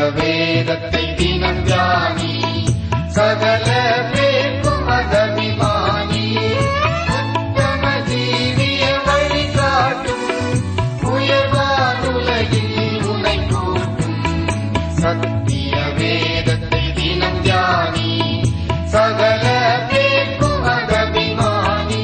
வேதத்தை தினம் தியானி சகல பேர்க்கும் அதபிமானி உத்தம ஜீவிய வழிகாட்டும் உயர்வானுலகில் உனை கூட்டும் சத்திய வேதத்தை தினம் தியானி சகல பேர்க்கும் அதபிமானி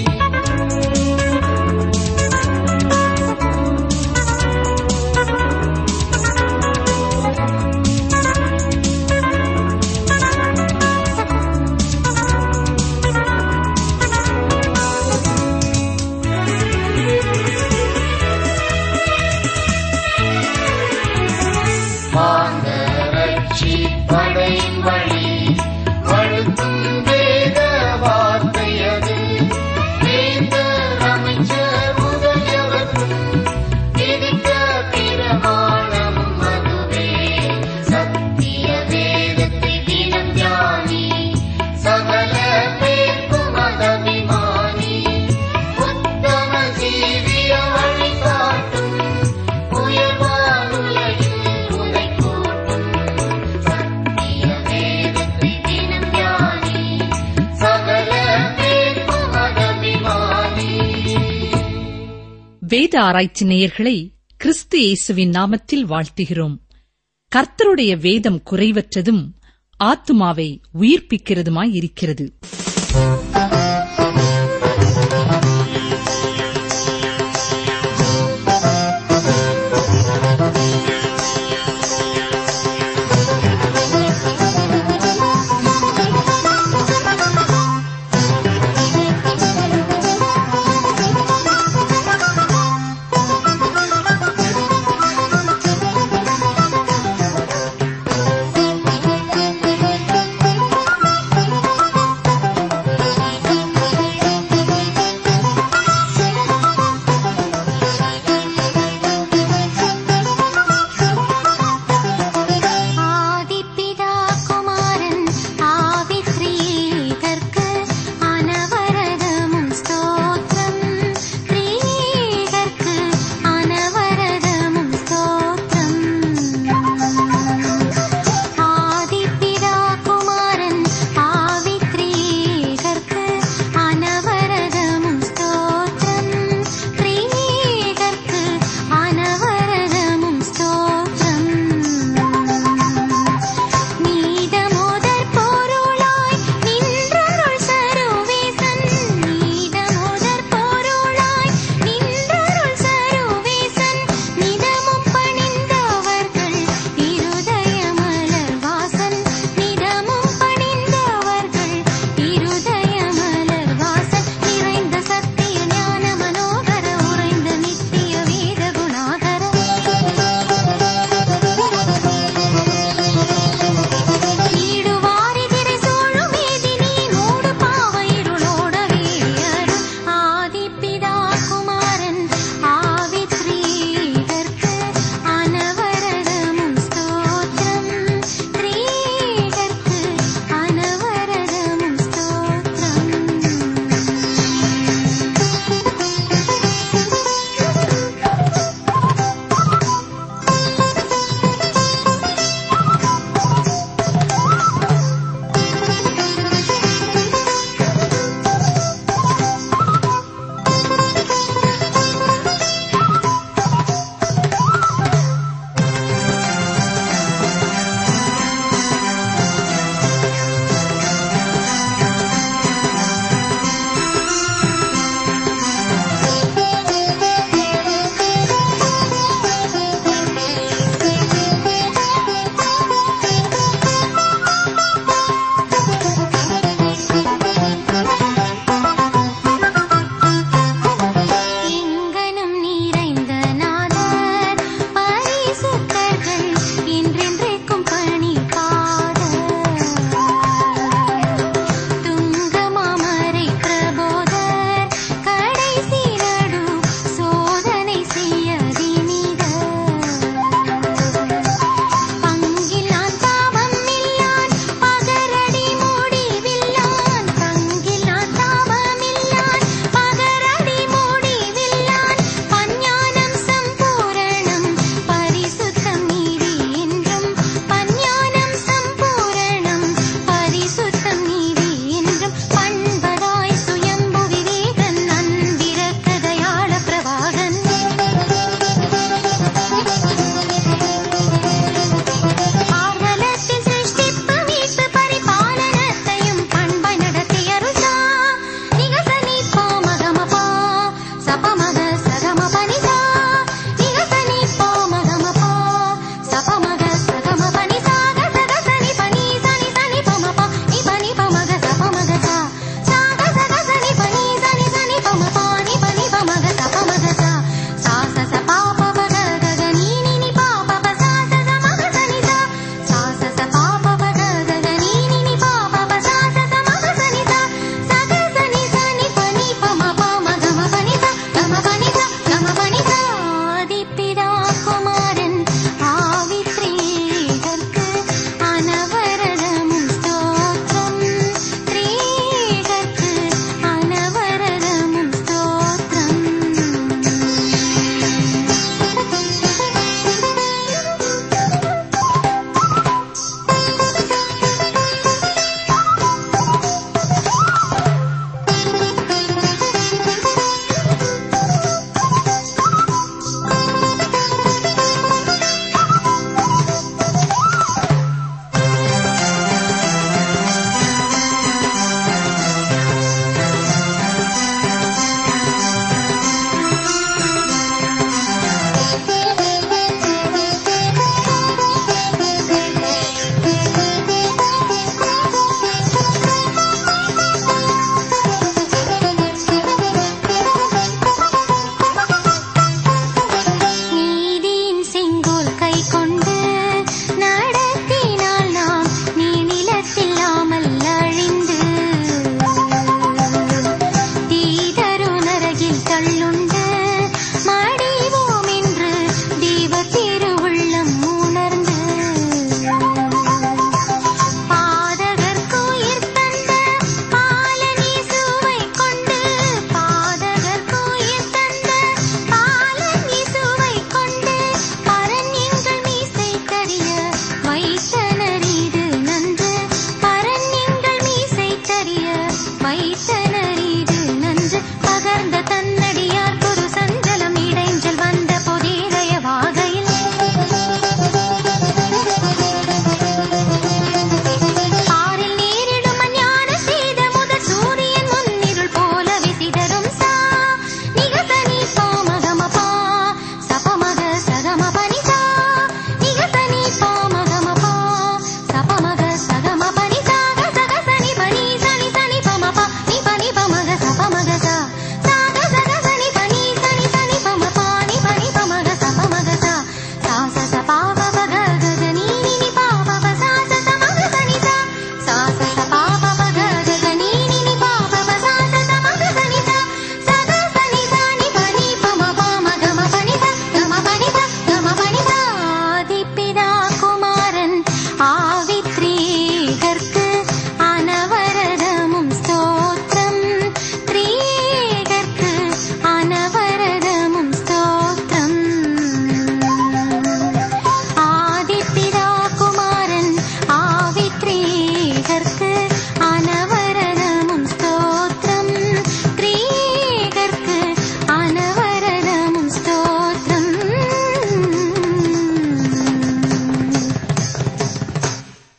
மாந்தரட்சி படையின் வழி வழுத்தும் வேத வார்த்தை அது வேந்தர் அமைச்சர் முதலியவர்க்கும் விதித்த பிரமாணமும் அதுவே சத்திய வேதத்தை தினம் தியானி சகல பேர்க்கும் அதபிமானி உத்தம ஜீவிய வழிகாட்டும் உயர்வானுலகில் உனை கூட்டும் சத்திய வேதத்தை தினம் தியானி சகல பேர்க்கும் அதபிமானி வேத ஆராய்ச்சி நேயர்களை கிறிஸ்து இயேசுவின் நாமத்தில் வாழ்த்துகிறோம் கர்த்தருடைய வேதம் குறைவற்றதும் ஆத்துமாவை உயிர்ப்பிக்கிறதுமாயிருக்கிறது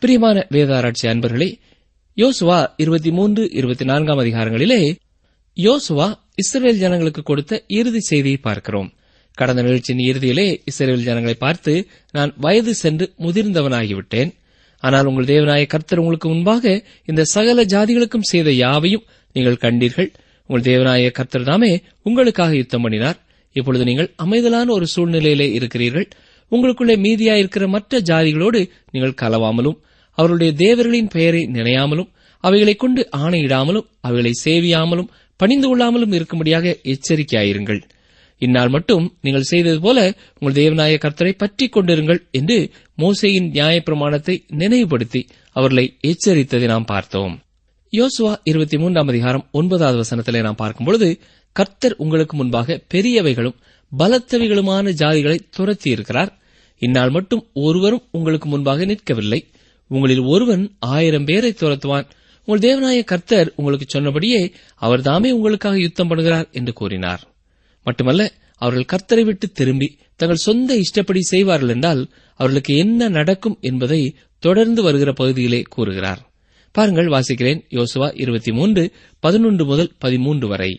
பிரியமான வேதாராய்ச்சி அன்பர்களே யோசுவா இருபத்தி மூன்று இருபத்தி நான்காம் அதிகாரங்களிலே யோசுவா இஸ்ரேல் ஜனங்களுக்கு கொடுத்த இறுதி செய்தியை பார்க்கிறோம் கடந்த நிகழ்ச்சியின் இறுதியிலே இஸ்ரேல் ஜனங்களை பார்த்து நான் வயது சென்று முதிர்ந்தவனாகிவிட்டேன் ஆனால் உங்கள் தேவனாய கர்த்தர் உங்களுக்கு முன்பாக இந்த சகல ஜாதிகளுக்கும் செய்த யாவையும் நீங்கள் கண்டீர்கள் உங்கள் தேவனாய கர்த்தர் தாமே உங்களுக்காக யுத்தம் பண்ணினார் இப்பொழுது நீங்கள் அமைதலான ஒரு சூழ்நிலையிலே இருக்கிறீர்கள் உங்களுக்குள்ளே மீதியாயிருக்கிற மற்ற ஜாதிகளோடு நீங்கள் கலவாமலும் அவருடைய தேவர்களின் பெயரை நினையாமலும் அவைகளைக் கொண்டு ஆணையிடாமலும் அவைகளை சேவியாமலும் பணிந்து கொள்ளாமலும் இருக்கும்படியாக எச்சரிக்கையாயிருங்கள் இந்நாள் மட்டும் நீங்கள் செய்தது போல உங்கள் தேவநாய கர்த்தரை பற்றிக் கொண்டிருங்கள் என்று மோசையின் நியாயப்பிரமாணத்தை நினைவுபடுத்தி அவர்களை எச்சரித்ததை நாம் பார்த்தோம் யோசுவா இருபத்தி மூன்றாம் அதிகாரம் ஒன்பதாவது வசனத்திலே நாம் பார்க்கும்பொழுது கர்த்தர் உங்களுக்கு முன்பாக பெரியவைகளும் பலத்தவைகளுமான ஜாதிகளை துரத்தி இருக்கிறார் இந்நாள் மட்டும் ஒருவரும் உங்களுக்கு முன்பாக நிற்கவில்லை உங்களில் ஒருவன் ஆயிரம் பேரை துரத்துவான் உங்கள் தேவநாய கர்த்தர் உங்களுக்கு சொன்னபடியே அவர் தாமே உங்களுக்காக யுத்தம் பண்ணுகிறார் என்று கூறினார் மட்டுமல்ல அவர்கள் கர்த்தரை விட்டு திரும்பி தங்கள் சொந்த இஷ்டப்படி செய்வார்கள் என்றால் அவர்களுக்கு என்ன நடக்கும் என்பதை தொடர்ந்து வருகிற பகுதியிலே கூறுகிறார் பாருங்கள் வாசிக்கிறேன் யோசுவா இருபத்தி மூன்று பதினொன்று முதல் பதிமூன்று வரை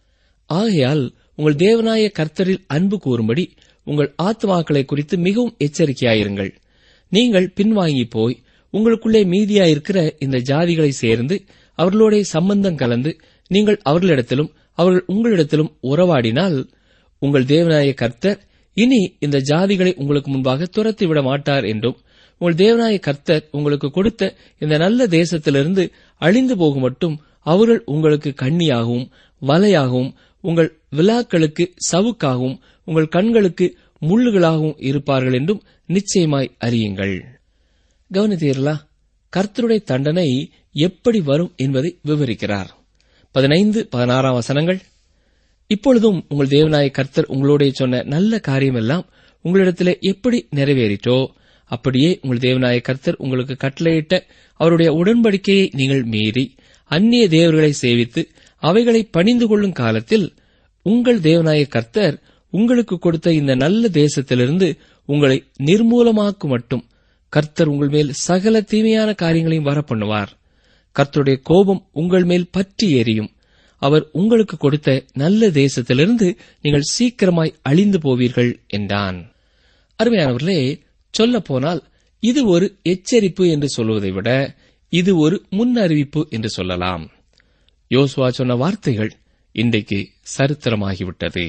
ஆகையால் உங்கள் தேவனாய கர்த்தரில் அன்பு கூறும்படி உங்கள் ஆத்மாக்களை குறித்து மிகவும் எச்சரிக்கையாயிருங்கள் நீங்கள் பின்வாங்கி போய் உங்களுக்குள்ளே மீதியாயிருக்கிற இந்த ஜாதிகளை சேர்ந்து அவர்களோட சம்பந்தம் கலந்து நீங்கள் அவர்களிடத்திலும் அவர்கள் உங்களிடத்திலும் உறவாடினால் உங்கள் தேவனாய கர்த்தர் இனி இந்த ஜாதிகளை உங்களுக்கு முன்பாக துரத்திவிட மாட்டார் என்றும் உங்கள் தேவனாய கர்த்தர் உங்களுக்கு கொடுத்த இந்த நல்ல தேசத்திலிருந்து அழிந்து போகும் மட்டும் அவர்கள் உங்களுக்கு கண்ணியாகவும் வலையாகவும் உங்கள் விழாக்களுக்கு சவுக்காகவும் உங்கள் கண்களுக்கு முள்ளுகளாகவும் இருப்பார்கள் என்றும் நிச்சயமாய் அறியுங்கள் கவனித்தீர்களா கர்த்தருடைய தண்டனை எப்படி வரும் என்பதை விவரிக்கிறார் பதினைந்து பதினாறாம் வசனங்கள் இப்பொழுதும் உங்கள் தேவனாய கர்த்தர் உங்களோட சொன்ன நல்ல காரியமெல்லாம் உங்களிடத்திலே எப்படி நிறைவேறிட்டோ அப்படியே உங்கள் தேவனாய கர்த்தர் உங்களுக்கு கட்டளையிட்ட அவருடைய உடன்படிக்கையை நீங்கள் மீறி அந்நிய தேவர்களை சேவித்து அவைகளை பணிந்து கொள்ளும் காலத்தில் உங்கள் தேவனாய கர்த்தர் உங்களுக்கு கொடுத்த இந்த நல்ல தேசத்திலிருந்து உங்களை நிர்மூலமாக்கும் மட்டும் கர்த்தர் உங்கள் மேல் சகல தீமையான காரியங்களையும் வரப்பண்ணுவார் கர்த்தருடைய கோபம் உங்கள் மேல் பற்றி எரியும் அவர் உங்களுக்கு கொடுத்த நல்ல தேசத்திலிருந்து நீங்கள் சீக்கிரமாய் அழிந்து போவீர்கள் என்றான் அருமையானவர்களே சொல்லப் போனால் இது ஒரு எச்சரிப்பு என்று சொல்வதை விட இது ஒரு முன்னறிவிப்பு என்று சொல்லலாம் யோசுவா சொன்ன வார்த்தைகள் இன்றைக்கு சரித்திரமாகிவிட்டது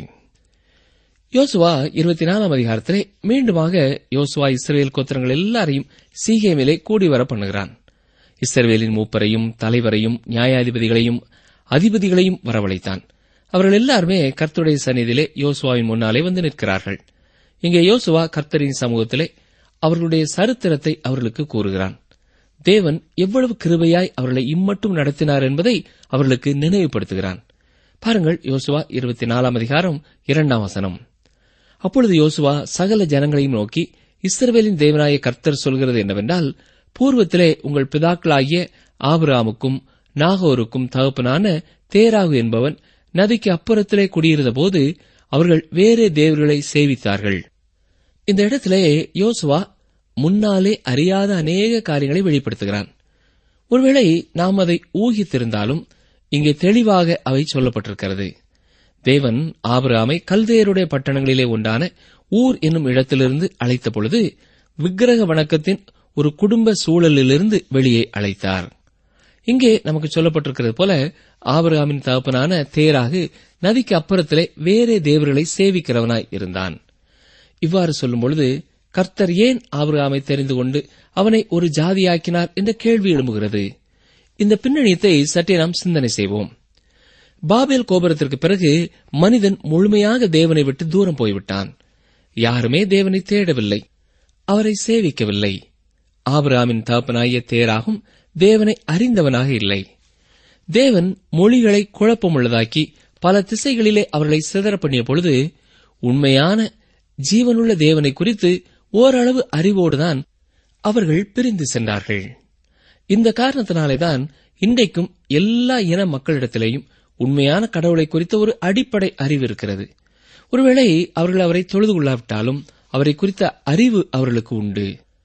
யோசுவா இருபத்தி நாலாம் அதிகாரத்திலே மீண்டுமாக யோசுவா இஸ்ரேல் கோத்திரங்கள் எல்லாரையும் சீகேமிலே கூடி வர பண்ணுகிறான் இஸ்ரவேலின் மூப்பரையும் தலைவரையும் நியாயாதிபதிகளையும் அதிபதிகளையும் வரவழைத்தான் அவர்கள் எல்லாருமே கர்த்தருடைய சந்நிதியிலே யோசுவாவின் முன்னாலே வந்து நிற்கிறார்கள் இங்கே யோசுவா கர்த்தரின் சமூகத்திலே அவர்களுடைய சரித்திரத்தை அவர்களுக்கு கூறுகிறான் தேவன் எவ்வளவு கிருபையாய் அவர்களை இம்மட்டும் நடத்தினார் என்பதை அவர்களுக்கு நினைவுபடுத்துகிறான் பாருங்கள் யோசுவா இருபத்தி நாலாம் அதிகாரம் இரண்டாம் வசனம் அப்பொழுது யோசுவா சகல ஜனங்களையும் நோக்கி இஸ்ரவேலின் தேவனாய கர்த்தர் சொல்கிறது என்னவென்றால் பூர்வத்திலே உங்கள் பிதாக்களாகிய ஆபிராமுக்கும் நாகோருக்கும் தகப்பனான தேராகு என்பவன் நதிக்கு அப்புறத்திலே குடியிருந்தபோது அவர்கள் வேறே தேவர்களை சேவித்தார்கள் இந்த இடத்திலே யோசுவா முன்னாலே அறியாத அநேக காரியங்களை வெளிப்படுத்துகிறான் ஒருவேளை நாம் அதை ஊகித்திருந்தாலும் இங்கே தெளிவாக அவை சொல்லப்பட்டிருக்கிறது தேவன் ஆபிரகாமை கல்தேயருடைய பட்டணங்களிலே ஒன்றான ஊர் என்னும் இடத்திலிருந்து அழைத்த பொழுது விக்கிரக வணக்கத்தின் ஒரு குடும்ப சூழலிலிருந்து வெளியே அழைத்தார் இங்கே நமக்கு சொல்லப்பட்டிருக்கிறது போல ஆபிரகாமின் தகப்பனான தேராகு நதிக்கு அப்புறத்திலே வேறே தேவர்களை சேவிக்கிறவனாய் இருந்தான் இவ்வாறு சொல்லும் பொழுது கர்த்தர் ஏன் ஆபிரகாமை தெரிந்து கொண்டு அவனை ஒரு ஜாதியாக்கினார் என்ற கேள்வி எழும்புகிறது இந்த பின்னணியத்தை சற்றே நாம் சிந்தனை செய்வோம் பாபேல் கோபுரத்திற்கு பிறகு மனிதன் முழுமையாக தேவனை விட்டு தூரம் போய்விட்டான் யாருமே தேவனை தேடவில்லை அவரை சேவிக்கவில்லை ஆபிரகாமின் தகப்பனாகிய தேராகும் தேவனை அறிந்தவனாக இல்லை தேவன் மொழிகளை குழப்பமுள்ளதாக்கி பல திசைகளிலே அவர்களை சிதற பண்ணிய பொழுது உண்மையான ஜீவனுள்ள தேவனை குறித்து ஓரளவு அறிவோடுதான் அவர்கள் பிரிந்து சென்றார்கள் இந்த காரணத்தினாலேதான் இன்றைக்கும் எல்லா இன மக்களிடத்திலேயும் உண்மையான கடவுளை குறித்த ஒரு அடிப்படை அறிவு இருக்கிறது ஒருவேளை அவர்கள் அவரை தொழுது கொள்ளாவிட்டாலும் அவரை குறித்த அறிவு அவர்களுக்கு உண்டு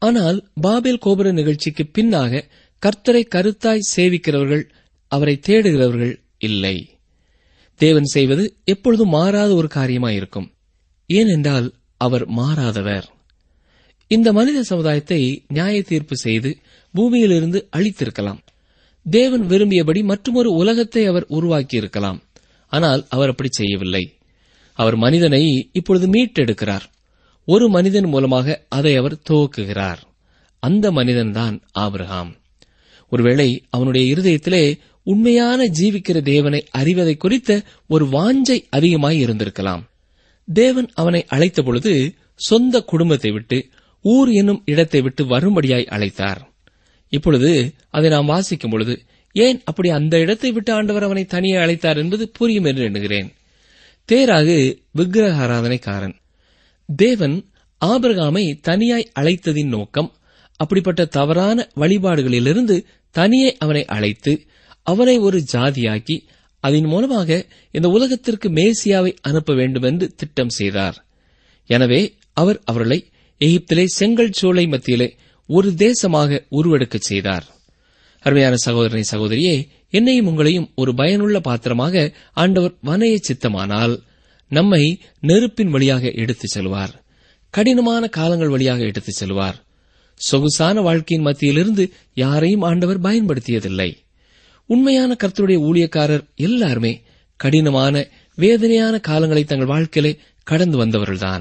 ஆனால் பாபேல் கோபுர நிகழ்ச்சிக்கு பின்னாக கர்த்தரை கருத்தாய் சேவிக்கிறவர்கள் அவரை தேடுகிறவர்கள் இல்லை தேவன் செய்வது எப்பொழுதும் மாறாத ஒரு காரியமாயிருக்கும் ஏனென்றால் அவர் மாறாதவர் இந்த மனித சமுதாயத்தை நியாய தீர்ப்பு செய்து பூமியிலிருந்து அழித்திருக்கலாம் தேவன் விரும்பியபடி மற்றொரு உலகத்தை அவர் உருவாக்கியிருக்கலாம் ஆனால் அவர் அப்படி செய்யவில்லை அவர் மனிதனை இப்பொழுது மீட்டெடுக்கிறார் ஒரு மனிதன் மூலமாக அதை அவர் துவக்குகிறார் அந்த மனிதன்தான் ஆபிரகாம் ஒருவேளை அவனுடைய இருதயத்திலே உண்மையான ஜீவிக்கிற தேவனை அறிவதை குறித்த ஒரு வாஞ்சை அதிகமாய் இருந்திருக்கலாம் தேவன் அவனை அழைத்த பொழுது சொந்த குடும்பத்தை விட்டு ஊர் என்னும் இடத்தை விட்டு வரும்படியாய் அழைத்தார் இப்பொழுது அதை நாம் வாசிக்கும் பொழுது ஏன் அப்படி அந்த இடத்தை விட்டு ஆண்டவர் அவனை தனியே அழைத்தார் என்பது புரியும் என்று எண்ணுகிறேன் தேராகு விக்கிரக ஆராதனைக்காரன் தேவன் ஆபிரகாமை தனியாய் அழைத்ததின் நோக்கம் அப்படிப்பட்ட தவறான வழிபாடுகளிலிருந்து தனியே அவனை அழைத்து அவனை ஒரு ஜாதியாக்கி அதன் மூலமாக இந்த உலகத்திற்கு மேசியாவை அனுப்ப வேண்டும் என்று திட்டம் செய்தார் எனவே அவர் அவர்களை எகிப்திலே செங்கல் சோலை மத்தியிலே ஒரு தேசமாக உருவெடுக்கச் செய்தார் அருமையான சகோதரனை சகோதரியே என்னையும் உங்களையும் ஒரு பயனுள்ள பாத்திரமாக ஆண்டவர் வனைய சித்தமானால் நம்மை நெருப்பின் வழியாக எடுத்துச் செல்வார் கடினமான காலங்கள் வழியாக எடுத்துச் செல்வார் சொகுசான வாழ்க்கையின் மத்தியிலிருந்து யாரையும் ஆண்டவர் பயன்படுத்தியதில்லை உண்மையான கர்த்தருடைய ஊழியக்காரர் எல்லாருமே கடினமான வேதனையான காலங்களை தங்கள் வாழ்க்கையிலே கடந்து வந்தவர்கள்தான்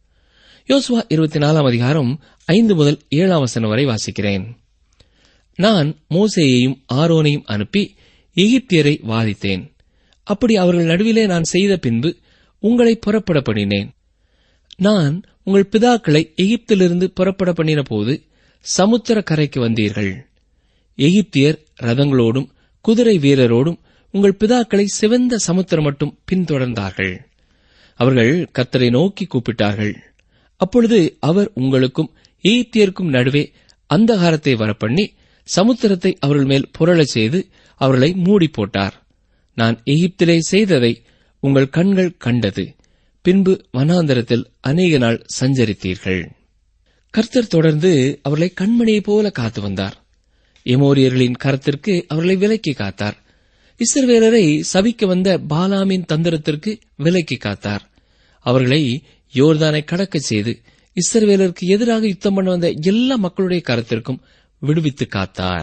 யோசுவா இருபத்தி நாலாம் அதிகாரம் ஐந்து முதல் ஏழாம் வசனம் வரை வாசிக்கிறேன் நான் மோசேயையும் ஆரோனையும் அனுப்பி எகிப்தியரை வாதித்தேன் அப்படி அவர்கள் நடுவிலே நான் செய்த பின்பு உங்களை புறப்பட பண்ணினேன் நான் உங்கள் பிதாக்களை எகிப்திலிருந்து புறப்பட பண்ணின போது சமுத்திர கரைக்கு வந்தீர்கள் எகிப்தியர் ரதங்களோடும் குதிரை வீரரோடும் உங்கள் பிதாக்களை சிவந்த சமுத்திரம் மட்டும் பின்தொடர்ந்தார்கள் அவர்கள் கத்தரை நோக்கி கூப்பிட்டார்கள் அப்பொழுது அவர் உங்களுக்கும் எகிப்தியருக்கும் நடுவே அந்தகாரத்தை வரப்பண்ணி சமுத்திரத்தை அவர்கள் மேல் புரளச் செய்து அவர்களை மூடி போட்டார் நான் எகிப்திலே செய்ததை உங்கள் கண்கள் கண்டது பின்பு வனாந்தரத்தில் அநேக நாள் சஞ்சரித்தீர்கள் கர்த்தர் தொடர்ந்து அவர்களை கண்மணியைப் போல காத்து வந்தார் எமோரியர்களின் கரத்திற்கு அவர்களை விலக்கி காத்தார் இஸ்ரவேலரை சபிக்க வந்த பாலாமின் தந்திரத்திற்கு விலக்கி காத்தார் அவர்களை யோர்தானை கடக்கச் செய்து இஸ்ரவேலருக்கு எதிராக யுத்தம் பண்ண வந்த எல்லா மக்களுடைய கரத்திற்கும் விடுவித்து காத்தார்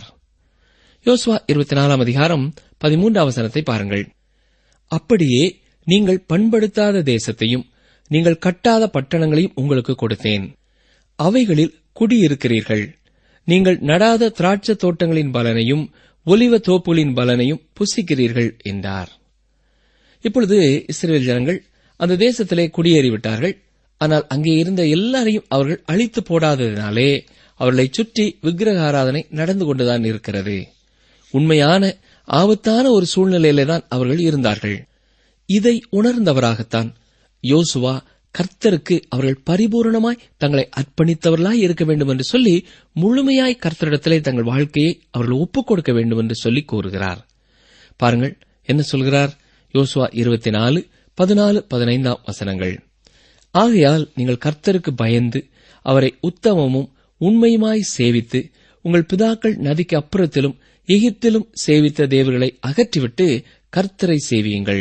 யோசுவா இருபத்தி நாலாம் அதிகாரம் பதிமூன்றாம் வசனத்தை பாருங்கள் அப்படியே நீங்கள் பண்படுத்தாத தேசத்தையும் நீங்கள் கட்டாத பட்டணங்களையும் உங்களுக்கு கொடுத்தேன் அவைகளில் குடியிருக்கிறீர்கள் நீங்கள் நடாத திராட்சை தோட்டங்களின் பலனையும் ஒலிவ தோப்புகளின் பலனையும் புசிக்கிறீர்கள் என்றார் இப்பொழுது இஸ்ரேல் ஜனங்கள் அந்த தேசத்திலே குடியேறிவிட்டார்கள் ஆனால் அங்கே இருந்த எல்லாரையும் அவர்கள் அழித்து போடாததினாலே அவர்களை சுற்றி விக்கிரக ஆராதனை நடந்து கொண்டுதான் இருக்கிறது உண்மையான ஆபத்தான ஒரு சூழ்நிலையிலே தான் அவர்கள் இருந்தார்கள் இதை உணர்ந்தவராகத்தான் யோசுவா கர்த்தருக்கு அவர்கள் பரிபூரணமாய் தங்களை அர்ப்பணித்தவர்களாய் இருக்க வேண்டும் என்று சொல்லி முழுமையாய் கர்த்தரிடத்திலே தங்கள் வாழ்க்கையை அவர்கள் ஒப்புக் கொடுக்க வேண்டும் என்று சொல்லி கூறுகிறார் பாருங்கள் என்ன சொல்கிறார் யோசுவா இருபத்தி நாலு பதினாலு பதினைந்தாம் வசனங்கள் ஆகையால் நீங்கள் கர்த்தருக்கு பயந்து அவரை உத்தமமும் உண்மையுமாய் சேவித்து உங்கள் பிதாக்கள் நதிக்கு அப்புறத்திலும் எகிப்திலும் சேவித்த தேவர்களை அகற்றிவிட்டு கர்த்தரை சேவியுங்கள்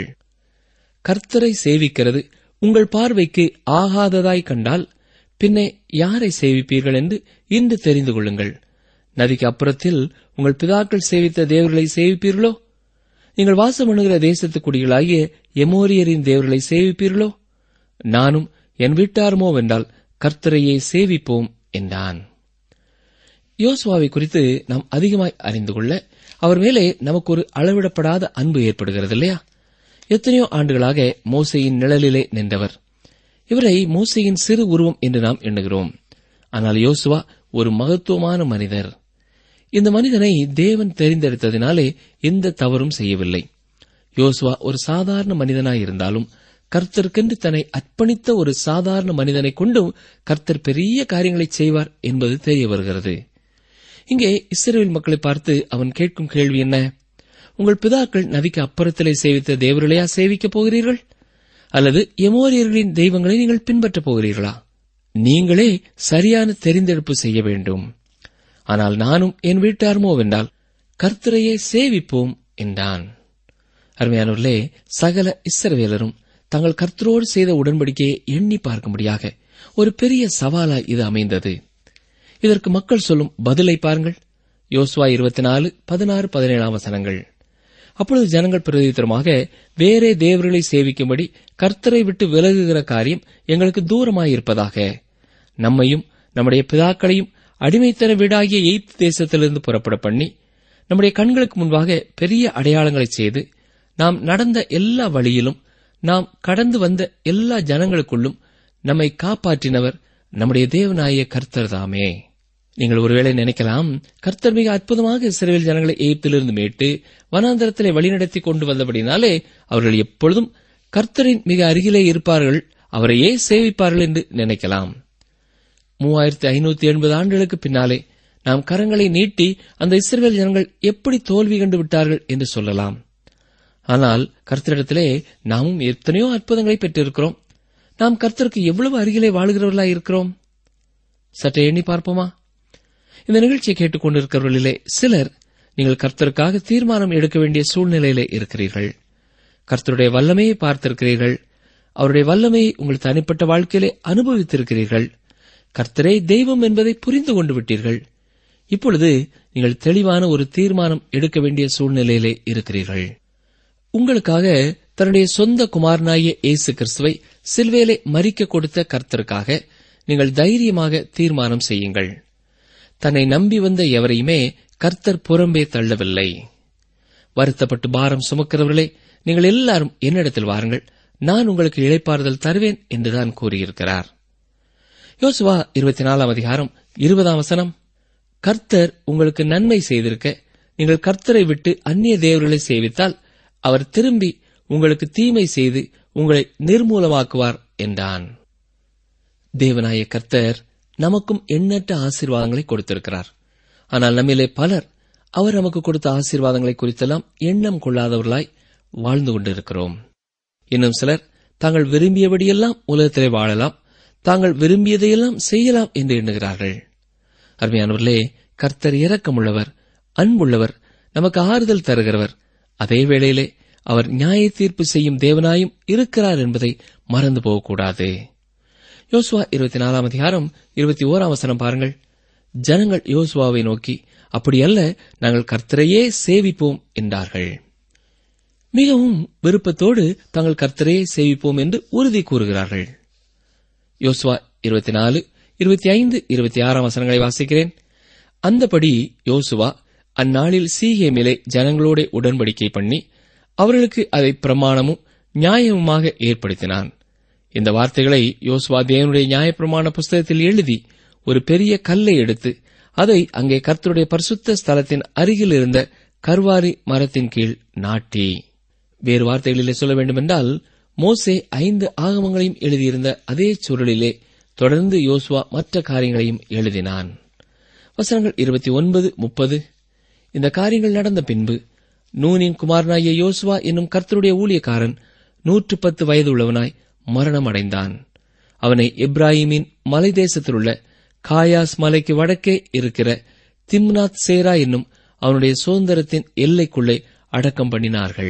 கர்த்தரை சேவிக்கிறது உங்கள் பார்வைக்கு ஆகாததாய் கண்டால் பின்னே யாரை சேவிப்பீர்கள் என்று இன்று தெரிந்து கொள்ளுங்கள் நதிக்கு அப்புறத்தில் உங்கள் பிதாக்கள் சேவித்த தேவர்களை சேவிப்பீர்களோ நீங்கள் வாசம் பண்ணுகிற தேசத்து குடிகளாகிய எமோரியரின் தேவர்களை சேவிப்பீர்களோ நானும் என் வீட்டாருமோ வென்றால் கர்த்தரையே சேவிப்போம் என்றான் யோசுவாவை குறித்து நாம் அதிகமாய் அறிந்து கொள்ள அவர் மேலே நமக்கு ஒரு அளவிடப்படாத அன்பு ஏற்படுகிறது இல்லையா எத்தனையோ ஆண்டுகளாக மோசையின் நிழலிலே நின்றவர் இவரை மோசையின் சிறு உருவம் என்று நாம் எண்ணுகிறோம் ஆனால் யோசுவா ஒரு மகத்துவமான மனிதர் இந்த மனிதனை தேவன் தெரிந்தெடுத்ததினாலே எந்த தவறும் செய்யவில்லை யோசுவா ஒரு சாதாரண மனிதனாய் இருந்தாலும் கர்த்தருக்கென்று தன்னை அர்ப்பணித்த ஒரு சாதாரண மனிதனை கொண்டும் கர்த்தர் பெரிய காரியங்களை செய்வார் என்பது தெரிய வருகிறது இங்கே இஸ்ரேல் மக்களை பார்த்து அவன் கேட்கும் கேள்வி என்ன உங்கள் பிதாக்கள் நதிக்கு அப்புறத்திலே சேவித்த தேவர்களையா சேவிக்கப் போகிறீர்கள் அல்லது எமோரியர்களின் தெய்வங்களை நீங்கள் பின்பற்றப் போகிறீர்களா நீங்களே சரியான தெரிந்தெடுப்பு செய்ய வேண்டும் ஆனால் நானும் என் வீட்டாருமோ வென்றால் கர்த்தரையே சேவிப்போம் என்றான் அருமையானவர்களே சகல இஸ்ரவேலரும் தங்கள் கர்த்தரோடு செய்த உடன்படிக்கையை எண்ணி பார்க்கும்படியாக ஒரு பெரிய சவாலாய் இது அமைந்தது இதற்கு மக்கள் சொல்லும் பதிலை பாருங்கள் யோசுவா இருபத்தி நாலு பதினாறு பதினேழாம் வசனங்கள் அப்பொழுது ஜனங்கள் பிரதித்திரமாக வேறே தேவர்களை சேவிக்கும்படி கர்த்தரை விட்டு விலகுகிற காரியம் எங்களுக்கு தூரமாயிருப்பதாக நம்மையும் நம்முடைய பிதாக்களையும் அடிமைத்தன வீடாகிய எய்த் தேசத்திலிருந்து புறப்பட பண்ணி நம்முடைய கண்களுக்கு முன்பாக பெரிய அடையாளங்களை செய்து நாம் நடந்த எல்லா வழியிலும் நாம் கடந்து வந்த எல்லா ஜனங்களுக்குள்ளும் நம்மை காப்பாற்றினவர் நம்முடைய தேவனாய கர்த்தர் தாமே நீங்கள் ஒருவேளை நினைக்கலாம் கர்த்தர் மிக அற்புதமாக இஸ்ரேல் ஜனங்களை எகிப்திலிருந்து மீட்டு வனாந்தரத்திலே வழிநடத்தி கொண்டு வந்தபடினாலே அவர்கள் எப்பொழுதும் கர்த்தரின் மிக அருகிலே இருப்பார்கள் அவரையே சேவிப்பார்கள் என்று நினைக்கலாம் மூவாயிரத்தி ஐநூத்தி எண்பது ஆண்டுகளுக்கு பின்னாலே நாம் கரங்களை நீட்டி அந்த இஸ்ரேல் ஜனங்கள் எப்படி தோல்வி கண்டு விட்டார்கள் என்று சொல்லலாம் ஆனால் கர்த்தரிடத்திலே நாமும் எத்தனையோ அற்புதங்களை பெற்றிருக்கிறோம் நாம் கர்த்தருக்கு எவ்வளவு அருகிலே வாழுகிறவர்களாய் இருக்கிறோம் சற்றே எண்ணி பார்ப்போமா இந்த நிகழ்ச்சியை கேட்டுக்கொண்டிருக்கிறவர்களிலே சிலர் நீங்கள் கர்த்தருக்காக தீர்மானம் எடுக்க வேண்டிய சூழ்நிலையிலே இருக்கிறீர்கள் கர்த்தருடைய வல்லமையை பார்த்திருக்கிறீர்கள் அவருடைய வல்லமையை உங்கள் தனிப்பட்ட வாழ்க்கையிலே அனுபவித்திருக்கிறீர்கள் கர்த்தரே தெய்வம் என்பதை புரிந்து கொண்டு விட்டீர்கள் இப்பொழுது நீங்கள் தெளிவான ஒரு தீர்மானம் எடுக்க வேண்டிய சூழ்நிலையிலே இருக்கிறீர்கள் உங்களுக்காக தன்னுடைய சொந்த குமாரனாகிய இயேசு கிறிஸ்துவை சில்வேலை மறிக்க கொடுத்த கர்த்தருக்காக நீங்கள் தைரியமாக தீர்மானம் செய்யுங்கள் தன்னை நம்பி வந்த எவரையுமே கர்த்தர் புறம்பே தள்ளவில்லை வருத்தப்பட்டு பாரம் சுமக்கிறவர்களே நீங்கள் எல்லாரும் என்னிடத்தில் வாருங்கள் நான் உங்களுக்கு இழைப்பாறுதல் தருவேன் என்றுதான் கூறியிருக்கிறார் யோசுவா இருபத்தி நாலாம் அதிகாரம் இருபதாம் வசனம் கர்த்தர் உங்களுக்கு நன்மை செய்திருக்க நீங்கள் கர்த்தரை விட்டு அந்நிய தேவர்களை சேவித்தால் அவர் திரும்பி உங்களுக்கு தீமை செய்து உங்களை நிர்மூலமாக்குவார் என்றான் தேவனாய கர்த்தர் நமக்கும் எண்ணற்ற ஆசீர்வாதங்களை கொடுத்திருக்கிறார் ஆனால் நம்மிலே பலர் அவர் நமக்கு கொடுத்த ஆசீர்வாதங்களை குறித்தெல்லாம் எண்ணம் கொள்ளாதவர்களாய் வாழ்ந்து கொண்டிருக்கிறோம் இன்னும் சிலர் தாங்கள் விரும்பியபடியெல்லாம் உலகத்திலே வாழலாம் தாங்கள் விரும்பியதையெல்லாம் செய்யலாம் என்று எண்ணுகிறார்கள் அருமையானவர்களே கர்த்தர் இரக்கமுள்ளவர் அன்புள்ளவர் நமக்கு ஆறுதல் தருகிறவர் அதே வேளையிலே அவர் நியாய தீர்ப்பு செய்யும் தேவனாயும் இருக்கிறார் என்பதை மறந்து போகக்கூடாது யோசுவா இருபத்தி நாலாம் அதிகாரம் இருபத்தி ஓராம் வசனம் பாருங்கள் ஜனங்கள் யோசுவாவை நோக்கி அப்படியல்ல நாங்கள் கர்த்தரையே சேவிப்போம் என்றார்கள் மிகவும் விருப்பத்தோடு தாங்கள் கர்த்தரையே சேவிப்போம் என்று உறுதி கூறுகிறார்கள் யோசுவா இருபத்தி நாலு இருபத்தி ஐந்து இருபத்தி ஆறாம் வசனங்களை வாசிக்கிறேன் அந்தபடி யோசுவா அந்நாளில் சீகேமிலே ஜனங்களோட உடன்படிக்கை பண்ணி அவர்களுக்கு அதை பிரமாணமும் நியாயமுமாக ஏற்படுத்தினான் இந்த வார்த்தைகளை யோசுவா தேவனுடைய நியாயப்பிரமாண புஸ்தகத்தில் எழுதி ஒரு பெரிய கல்லை எடுத்து அதை அங்கே கர்த்தருடைய பரிசுத்த ஸ்தலத்தின் அருகில் இருந்த கர்வாரி மரத்தின் கீழ் நாட்டி வேறு வார்த்தைகளிலே சொல்ல வேண்டுமென்றால் மோசே ஐந்து ஆகமங்களையும் எழுதியிருந்த அதே சூழலிலே தொடர்ந்து யோசுவா மற்ற காரியங்களையும் எழுதினான் வசனங்கள் இருபத்தி ஒன்பது முப்பது இந்த காரியங்கள் நடந்த பின்பு நூனின் குமாரனாகிய யோசுவா என்னும் கர்த்தருடைய ஊழியக்காரன் நூற்று பத்து வயது உள்ளவனாய் மரணம் அடைந்தான் அவனை இப்ராஹிமின் மலை தேசத்திலுள்ள காயாஸ் மலைக்கு வடக்கே இருக்கிற திம்னாத் சேரா என்னும் அவனுடைய சுதந்திரத்தின் எல்லைக்குள்ளே அடக்கம் பண்ணினார்கள்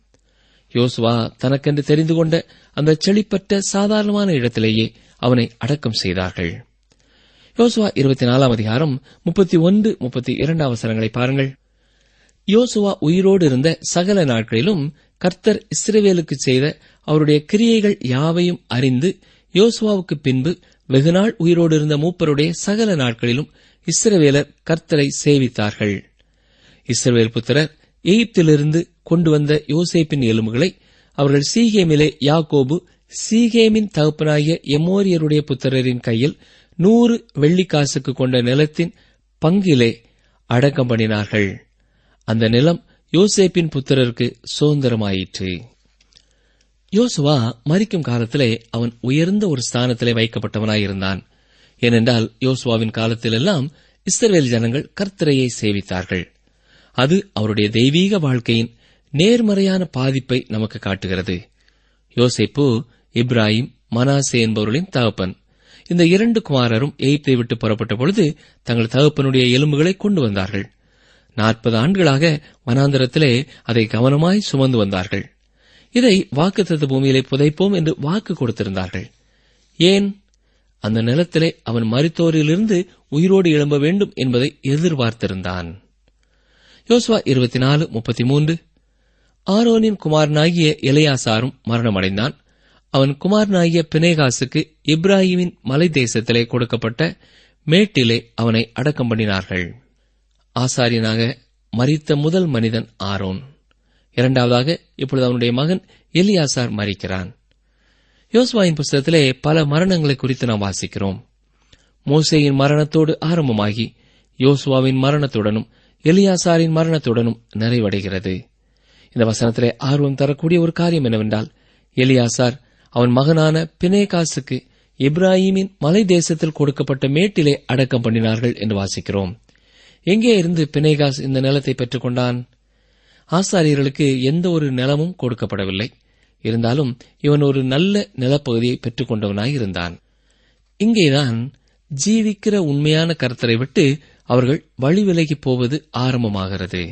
யோசுவா தனக்கென்று தெரிந்து கொண்ட அந்த செழிப்பற்ற சாதாரணமான இடத்திலேயே அவனை அடக்கம் செய்தார்கள் யோசுவா இருபத்தி நாலாம் அதிகாரம் முப்பத்தி ஒன்று முப்பத்தி இரண்டாம் அவசரங்களை பாருங்கள் யோசுவா உயிரோடு இருந்த சகல நாட்களிலும் கர்த்தர் இஸ்ரவேலுக்கு செய்த அவருடைய கிரியைகள் யாவையும் அறிந்து யோசுவாவுக்கு பின்பு வெகுநாள் உயிரோடு இருந்த மூப்பருடைய சகல நாட்களிலும் இஸ்ரவேலர் கர்த்தரை சேவித்தார்கள் இஸ்ரவேல் புத்திரர் எகிப்திலிருந்து கொண்டு வந்த யோசேப்பின் எலும்புகளை அவர்கள் சீகேமிலே யாக்கோபு சீகேமின் தகப்பனாகிய எமோரியருடைய புத்திரரின் கையில் நூறு வெள்ளிக்காசுக்கு கொண்ட நிலத்தின் பங்கிலே அடக்கம் பண்ணினார்கள் அந்த நிலம் யோசேப்பின் புத்திரருக்கு சுதந்திரமாயிற்று யோசுவா மறிக்கும் காலத்திலே அவன் உயர்ந்த ஒரு ஸ்தானத்திலே வைக்கப்பட்டவனாயிருந்தான் ஏனென்றால் யோசுவாவின் காலத்திலெல்லாம் இஸ்ரவேல் ஜனங்கள் கர்த்தரையை சேவித்தார்கள் அது அவருடைய தெய்வீக வாழ்க்கையின் நேர்மறையான பாதிப்பை நமக்கு காட்டுகிறது யோசேப்பு இப்ராஹிம் மனாசே என்பவர்களின் தகப்பன் இந்த இரண்டு குமாரரும் எகிப்தை விட்டு புறப்பட்ட பொழுது தங்கள் தகப்பனுடைய எலும்புகளை கொண்டு வந்தார்கள் நாற்பது ஆண்டுகளாக வனாந்தரத்திலே அதை கவனமாய் சுமந்து வந்தார்கள் இதை வாக்குத்தத்த பூமியிலே புதைப்போம் என்று வாக்கு கொடுத்திருந்தார்கள் ஏன் அந்த நிலத்திலே அவன் மரித்தோரிலிருந்து உயிரோடு எழும்ப வேண்டும் என்பதை எதிர்பார்த்திருந்தான் யோசுவா இருபத்தி நாலு முப்பத்தி மூன்று ஆரோனின் குமாரனாகிய எலையாசாரும் மரணமடைந்தான் அவன் குமாரனாகிய பினேகாசுக்கு இப்ராஹிமின் மலை தேசத்திலே கொடுக்கப்பட்ட மேட்டிலே அவனை அடக்கம் பண்ணினார்கள் ஆசாரியனாக மரித்த முதல் மனிதன் ஆரோன் இரண்டாவதாக இப்பொழுது அவனுடைய மகன் எலியாசார் மறிக்கிறான் யோசுவாயின் புஸ்தகத்திலே பல மரணங்களை குறித்து நாம் வாசிக்கிறோம் மோசேயின் மரணத்தோடு ஆரம்பமாகி யோசுவாவின் மரணத்துடனும் எலியாசாரின் மரணத்துடனும் நிறைவடைகிறது இந்த வசனத்திலே ஆர்வம் தரக்கூடிய ஒரு காரியம் என்னவென்றால் எலியாசார் அவன் மகனான பினேகாசுக்கு இப்ராஹிமின் மலை தேசத்தில் கொடுக்கப்பட்ட மேட்டிலே அடக்கம் பண்ணினார்கள் என்று வாசிக்கிறோம் எங்கே இருந்து பினேகாஸ் இந்த நிலத்தை பெற்றுக் கொண்டான் ஆசாரியர்களுக்கு எந்த ஒரு நிலமும் கொடுக்கப்படவில்லை இருந்தாலும் இவன் ஒரு நல்ல நிலப்பகுதியை பெற்றுக் கொண்டவனாய் இருந்தான் இங்கேதான் ஜீவிக்கிற உண்மையான கருத்தரை விட்டு அவர்கள் வழி விலகிப் போவது ஆரம்பமாகிறது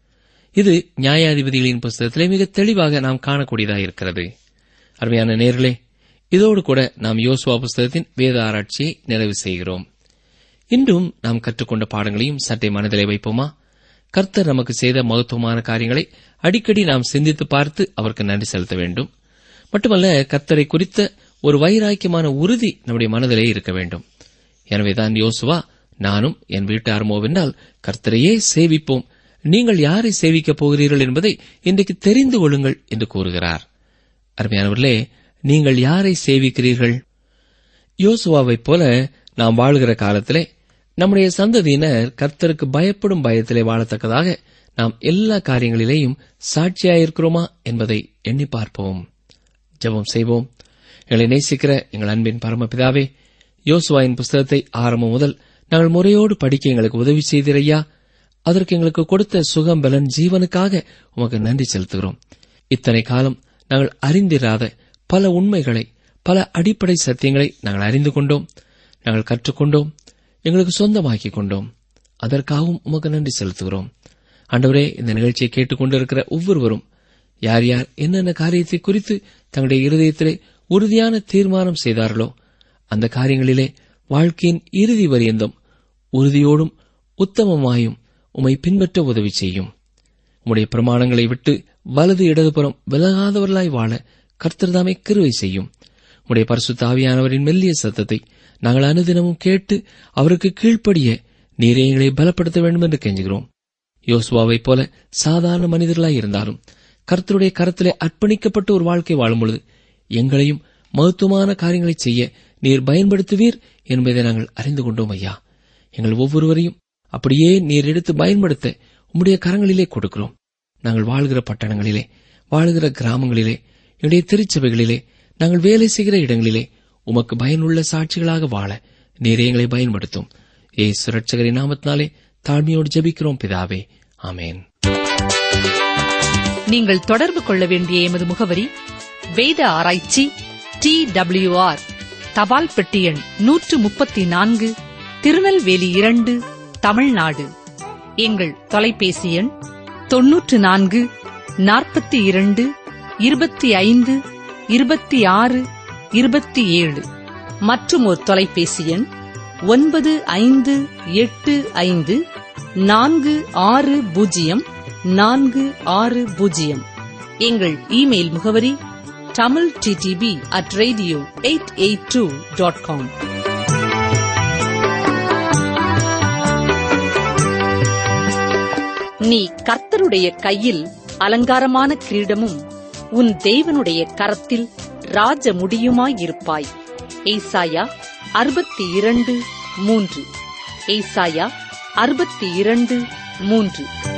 இது நியாயாதிபதிகளின் புஸ்தகத்திலே மிக தெளிவாக நாம் காணக்கூடியதாக இருக்கிறது அருமையான நேர்களே இதோடு கூட நாம் யோசுவா புஸ்தகத்தின் வேத ஆராய்ச்சியை நிறைவு செய்கிறோம் இன்றும் நாம் கற்றுக்கொண்ட பாடங்களையும் சற்றே மனதிலே வைப்போமா கர்த்தர் நமக்கு செய்த மகத்துவமான காரியங்களை அடிக்கடி நாம் சிந்தித்து பார்த்து அவருக்கு நன்றி செலுத்த வேண்டும் மட்டுமல்ல கர்த்தரை குறித்த ஒரு வைராக்கியமான உறுதி நம்முடைய மனதிலே இருக்க வேண்டும் எனவேதான் யோசுவா நானும் என் வீட்டாருமோவென்றால் கர்த்தரையே சேவிப்போம் நீங்கள் யாரை சேவிக்கப் போகிறீர்கள் என்பதை இன்றைக்கு தெரிந்து கொள்ளுங்கள் என்று கூறுகிறார் அருமையானவர்களே நீங்கள் யாரை சேவிக்கிறீர்கள் யோசுவாவைப் போல நாம் வாழ்கிற காலத்திலே நம்முடைய சந்ததியினர் கர்த்தருக்கு பயப்படும் பயத்திலே வாழத்தக்கதாக நாம் எல்லா காரியங்களிலேயும் சாட்சியாயிருக்கிறோமா என்பதை எண்ணி பார்ப்போம் ஜெபம் செய்வோம் எங்களை நேசிக்கிற எங்கள் அன்பின் பரமபிதாவே யோசுவாயின் புஸ்தகத்தை ஆரம்பம் முதல் நாங்கள் முறையோடு படிக்க எங்களுக்கு உதவி செய்திரையா அதற்கு எங்களுக்கு கொடுத்த சுகம் பலன் ஜீவனுக்காக உமக்கு நன்றி செலுத்துகிறோம் இத்தனை காலம் நாங்கள் அறிந்திராத பல உண்மைகளை பல அடிப்படை சத்தியங்களை நாங்கள் அறிந்து கொண்டோம் நாங்கள் கற்றுக்கொண்டோம் எங்களுக்கு சொந்தமாக்கிக் கொண்டோம் அதற்காகவும் உமக்கு நன்றி செலுத்துகிறோம் ஆண்டவரே இந்த நிகழ்ச்சியை கேட்டுக்கொண்டிருக்கிற ஒவ்வொருவரும் யார் யார் என்னென்ன காரியத்தை குறித்து தங்களுடைய இருதயத்திலே உறுதியான தீர்மானம் செய்தார்களோ அந்த காரியங்களிலே வாழ்க்கையின் இறுதி வரியந்தம் உறுதியோடும் உத்தமமாயும் உம்மை பின்பற்ற உதவி செய்யும் உம்முடைய பிரமாணங்களை விட்டு வலது இடதுபுறம் விலகாதவர்களாய் வாழ கர்த்தர்தாமே கிருவை செய்யும் உம்முடைய பரிசுத்த ஆவியானவரின் மெல்லிய சத்தத்தை நாங்கள் அனுதினமும் கேட்டு அவருக்கு கீழ்ப்படிய நீரே எங்களை பலப்படுத்த வேண்டும் என்று கெஞ்சுகிறோம் யோசுவாவைப் போல சாதாரண மனிதர்களாய் இருந்தாலும் கர்த்தருடைய கரத்திலே அர்ப்பணிக்கப்பட்ட ஒரு வாழ்க்கை வாழும் பொழுது எங்களையும் மகத்துவமான காரியங்களை செய்ய நீர் பயன்படுத்துவீர் என்பதை நாங்கள் அறிந்து கொண்டோம் ஐயா எங்கள் ஒவ்வொருவரையும் அப்படியே நீர் எடுத்து பயன்படுத்த உம்முடைய கரங்களிலே கொடுக்கிறோம் நாங்கள் வாழ்கிற பட்டணங்களிலே வாழ்கிற கிராமங்களிலே என்னுடைய திருச்சபைகளிலே நாங்கள் வேலை செய்கிற இடங்களிலே உமக்கு பயனுள்ள சாட்சிகளாக வாழ நீரே எங்களை பயன்படுத்தும் ஏசு ரட்சகரின் நாமத்தினாலே தாழ்மையோடு ஜெபிக்கிறோம் பிதாவே ஆமேன் நீங்கள் தொடர்பு கொள்ள வேண்டிய எமது முகவரி வேத ஆராய்ச்சி டி ஆர் தபால் பெட்டி எண் நூற்று முப்பத்தி நான்கு திருநெல்வேலி இரண்டு தமிழ்நாடு எங்கள் தொலைபேசி எண் தொன்னூற்று நான்கு நாற்பத்தி இரண்டு இருபத்தி ஐந்து இருபத்தி ஆறு இருபத்தி ஏழு மற்றும் ஒரு தொலைபேசி எண் ஒன்பது ஐந்து எட்டு ஐந்து நான்கு ஆறு பூஜ்ஜியம் நான்கு ஆறு பூஜ்ஜியம் எங்கள் இமெயில் முகவரி Tamil DTP at radio eight eight two dot com நீ கர்த்தருடைய கையில் அலங்காரமான கிரீடமும் உன் தேவனுடைய கரத்தில் ராஜ முடியுமாயிருப்பாய் ஏசாயா அறுபத்தி இரண்டு மூன்று ஏசாயா அறுபத்தி இரண்டு மூன்று